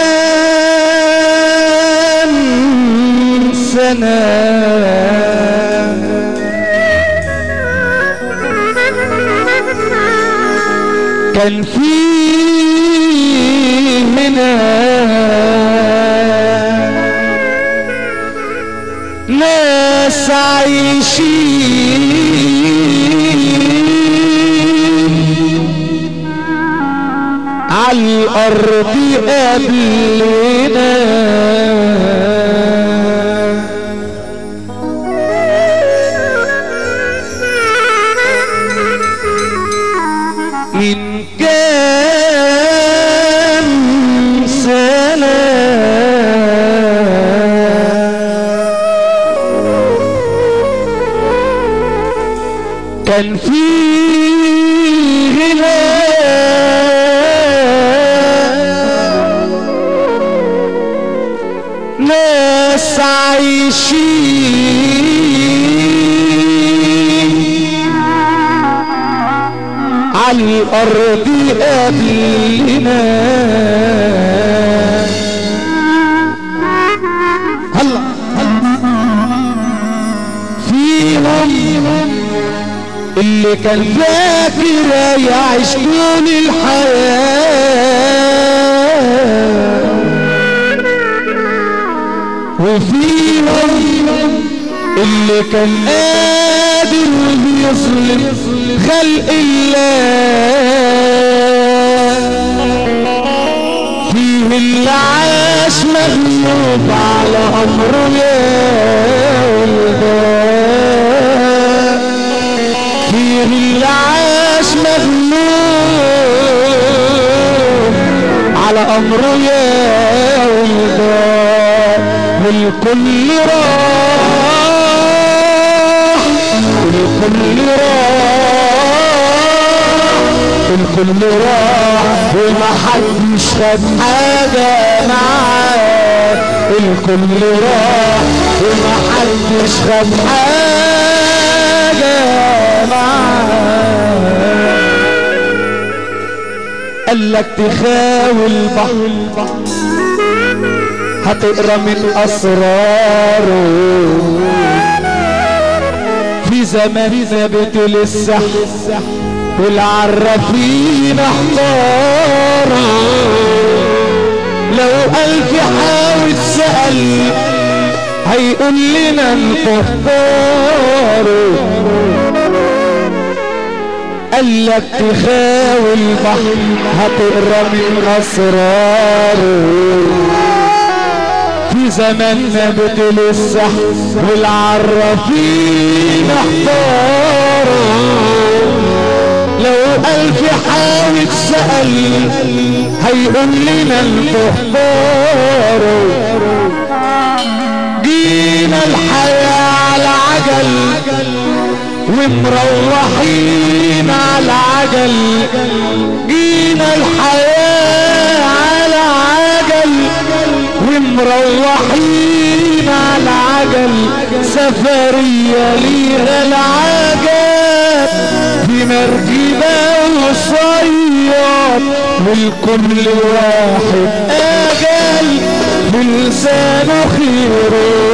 سنة كان في هنا ناس عايشين على الأرض قبلنا إن كان سنة كان في غنى ناس عايشين على الأرض قبلنا هلا فيهم اللي كان فاكر يعيش طول الحياة وفيهم اللي كان قادر وبيظلم خلق الله فيه اللي عاش مغلوب على امره يا ولدان فيه اللي عاش مغلوب على امره يا ولدان والكل راح والكل راح الكل راح وما حدش خد حاجة معاه الكل راح وما حدش خد حاجة معاه قال لك تخاوي البحر هتقرا من اسراره في زمان ثابت للسحر والعرافين احتاروا لو ألف حاول سأل هيقول لنا الكفار قال لك تخاوي البحر هتقرا من اسراره في زماننا بطل السحر والعرافين احتاروا لو ألف حاول سأل هيقول لنا الكفار جينا الحياة على عجل ومروحين على عجل جينا الحياة على عجل ومروحين على عجل سفرية ليها العجل في مركبة وصياد والكل واحد أجل بلسانه خير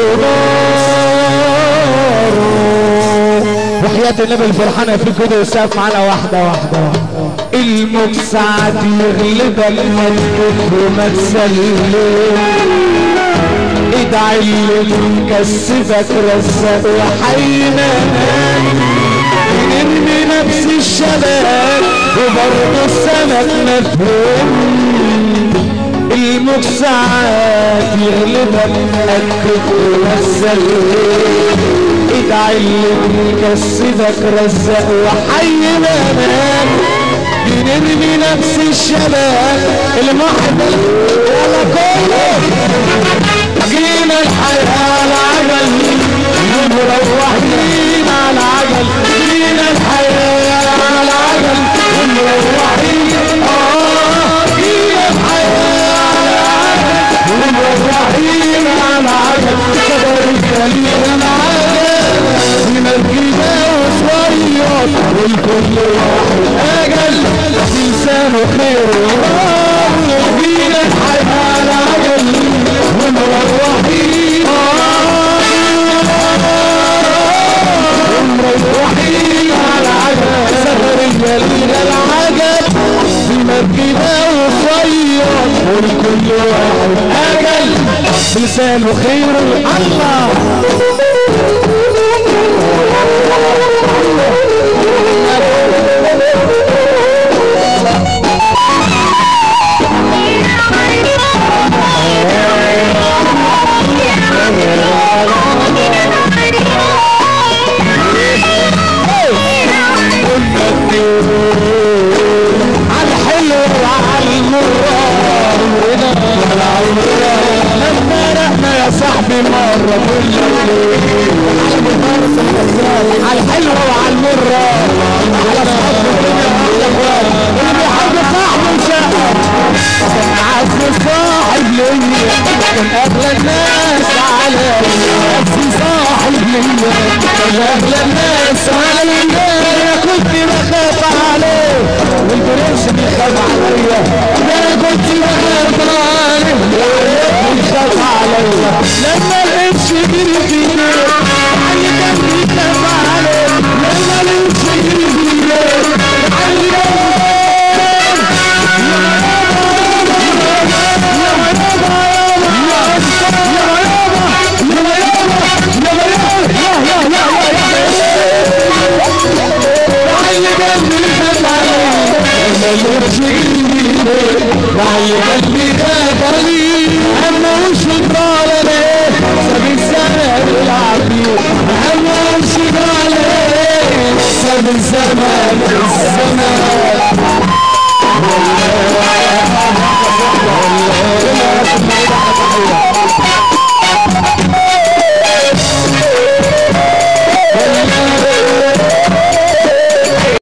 ونار وحياة النبي الفرحانة في كده والسقف معانا واحدة واحدة واحدة المكسعة يغلبك ما تكف وما تسلم ادعي اللي مكسبك رزق وحينا نرمي نفس الشباب وبرضه السمك مفهوم المكسعات يغلبك أكد ومثل ادعي اللي مكسبك رزق وحينا بنرمي نفس الشباب المحضر يلا كله جينا الحياة على عجل ومروحين على عجل جينا الحياة على عجل ومروحين اه جينا الحياة على عجل ومروحين على عجل صدر الجليل العجل في مركبة وصويات والكل واحد اجل لسانه خير وجينا الحياة على واحد اجل بلسان وخير الله على الحلو وعلى المرة لما رقنا يا صاحبي مرة كل على الحلو وعلى المرة على صاحب الدنيا أحلى أخوان اللي بيحب صاحبه وشقه عز صاحب ليا من أغلى الناس عليا عز صاحب ليا من أغلى الناس عليا أنا كنت بخاف عليه والقريش بيخاف عليا أنا كنت بخاف عليه بيخاف عليا لما القرش جري في ايديه علي كان بيخاف عليه لما القرش جري في ايديه علي وعي قلبي خاطرني اما وش طالبه ساب الزمان العبيد اما وش طالبه ساب الزمان الزمان